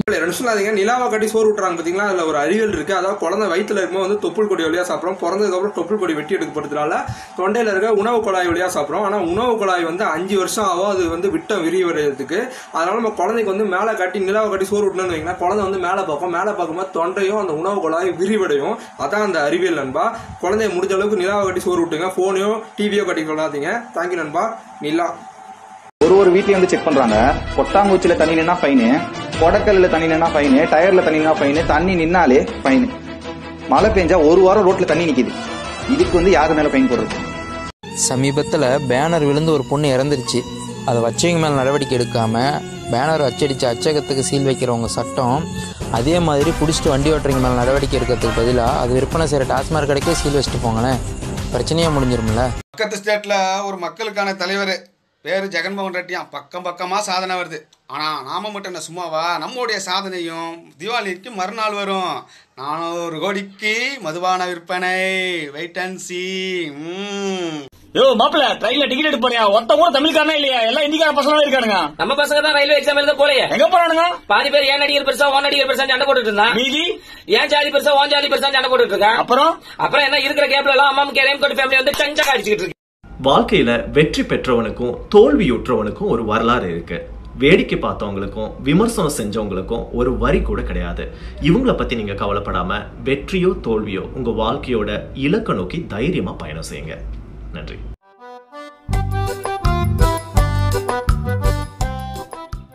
ரெண்டு சொல்லாதீங்க நிலாவை கட்டி சோறு விட்டுறாங்க பாத்தீங்களா அதுல ஒரு அறிவியல் இருக்கு அதாவது குழந்தை வயித்துல இருக்கும்போது வந்து தொப்புள் கொடி வழியா சாப்பிடும் பிறந்ததுக்கு அப்புறம் தொப்புள் கொடி வெட்டி எடுக்கப்படுறதுனால தொண்டையில இருக்க உணவு குழாய் வழியா சாப்பிடும் ஆனா உணவு குழாய் வந்து அஞ்சு வருஷம் ஆகும் அது வந்து விட்டம் விரிவடைறதுக்கு அதனால நம்ம குழந்தைக்கு வந்து மேலே கட்டி நிலாவை கட்டி சோறு விட்டணும்னு வைங்களா குழந்தை வந்து மேலே பார்க்கும் மேலே பார்க்கும்போது தொண்டையும் அந்த உணவு குழாய் விரிவடையும் அதான் அந்த அறிவியல் நண்பா குழந்தைய முடிஞ்ச அளவுக்கு நிலாவை கட்டி சோறு விட்டுங்க போனையோ டிவியோ கட்டி கொள்ளாதீங்க தேங்க்யூ நண்பா நிலா ஒரு ஒரு வீட்லயும் வந்து செக் பண்றாங்க கொட்டாங்குச்சியில தண்ணி நின்னா ஃபைனு கொடக்கல்ல தண்ணி நின்னா ஃபைனு டயர்ல தண்ணி நின்னா ஃபைனு தண்ணி நின்னாலே ஃபைனு மழை பெஞ்சா ஒரு வாரம் ரோட்ல தண்ணி நிக்குது இதுக்கு வந்து யாரு மேல ஃபைன் போடுறது சமீபத்தில் பேனர் விழுந்து ஒரு பொண்ணு இறந்துருச்சு அதை வச்சவங்க மேலே நடவடிக்கை எடுக்காமல் பேனர் அச்சடித்து அச்சகத்துக்கு சீல் வைக்கிறவங்க சட்டம் அதே மாதிரி பிடிச்சிட்டு வண்டி ஓட்டுறவங்க மேலே நடவடிக்கை எடுக்கிறதுக்கு பதிலாக அது விற்பனை செய்கிற டாஸ்மாக் கடைக்கே சீல் வச்சுட்டு போங்களேன் பிரச்சனையாக முடிஞ்சிரும்ல பக்கத்து ஸ்டேட்ல ஒரு மக்களுக்கான தலைவர் பேரு ஜெகன்மோகன் ரெட்டியான் பக்கம் பக்கமா சாதனை வருது ஆனா நாம மட்டும் என்ன சும்மாவா நம்முடைய சாதனையும் தீபாவளிக்கு மறுநாள் வரும் நானூறு கோடிக்கு மதுபான விற்பனை வெயிட் அண்ட் சி யோ மாப்பிள ட்ரெயின்ல டிக்கெட் எடுக்க போறியா ஒருத்த கூட தமிழ்காரனே இல்லையா எல்லாம் இந்திக்கார பசங்களா இருக்கானுங்க நம்ம பசங்க தான் ரயில்வே எக்ஸாம் எழுத போலயே எங்க போறானுங்க பாதி பேர் ஏன் நடிகர் பெருசா ஓன் நடிகர் பெருசா சண்டை போட்டுட்டு இருந்தான் மீதி ஏன் ஜாதி பெருசா ஓன் ஜாதி பெருசா சண்டை போட்டுட்டு இருக்கான் அப்புறம் அப்புறம் என்ன இருக்கிற கேப்ல எல்லாம் அம்மா கேரையும் கோட் ஃபேமிலி வந்து சஞ்சா அடிச்சுக்கிட்டு இருக்கு வாழ்க்கையில வெற்றி பெற்றவனுக்கும் தோல்வியுற்றவனுக்கும் ஒரு வரலாறு இருக்கு வேடிக்கை பார்த்தவங்களுக்கும் விமர்சனம் செஞ்சவங்களுக்கும் ஒரு வரி கூட கிடையாது இவங்கள பத்தி நீங்க கவலைப்படாம வெற்றியோ தோல்வியோ உங்க வாழ்க்கையோட இலக்க நோக்கி தைரியமா பயணம் செய்யுங்க நன்றி